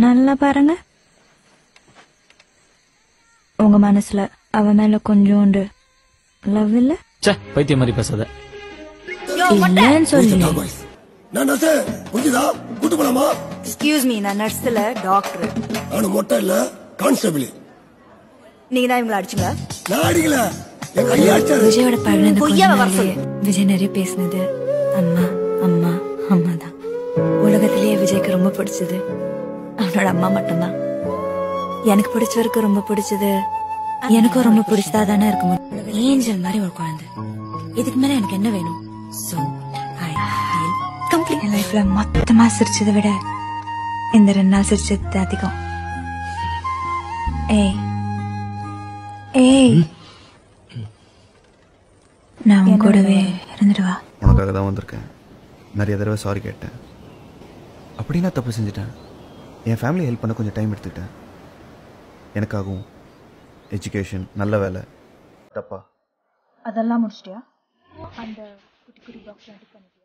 நல்லா பாருங்க உங்க மனசுல அவ மேல கொஞ்சோண்டு லவ் இல்ல ச்சே பைத்தியம் மாதிரி பேசாத இல்லன்னு சொல்லி நான் நர்ஸு புரிஞ்சுதா கூட்டு போலாமா எக்ஸ்கியூஸ் மீ நான் நர்ஸ்ல டாக்டர் நானும் மொட்டை இல்ல கான்ஸ்டபிள் நீங்க தான் இவங்களை அடிச்சுங்களா நான் அடிக்கல என் கையை அடிச்சாரு விஜயோட பழகினது கொஞ்ச பொய்யாவ வர நாள்லயே விஜய் நிறைய பேசினது அம்மா அம்மா அம்மா தான் உலகத்திலேயே விஜய்க்கு ரொம்ப பிடிச்சது அவனோட அம்மா மட்டும்தான் எனக்கு பிடிச்சவருக்கு ரொம்ப பிடிச்சது எனக்கும் ரொம்ப பிடிச்சதா தானே இருக்க முடியும் ஏஞ்சல் மாதிரி ஒரு குழந்தை இதுக்கு மேல எனக்கு என்ன வேணும் சோ ஐ ஃபீல் கம்ப்ளீட் என் லைஃப்ல மொத்தமா சிரிச்சதை விட இந்த ரெண்டு நாள் சிரிச்சது அதிகம் ஏய் ஏய் நான் உன் கூடவே இருந்துடுவா உனக்காக தான் வந்திருக்கேன் நிறைய தடவை சாரி கேட்டேன் அப்படி நான் தப்பு செஞ்சுட்டேன் என் ஃபேமிலி ஹெல்ப் பண்ண கொஞ்சம் டைம் எடுத்துக்கிட்டேன் எனக்காகவும் எஜுகேஷன் நல்ல வேலை தப்பா அதெல்லாம் முடிச்சிட்டியா அந்த குட்டி குட்டி பாக்ஸ் ரெடி பண்ணி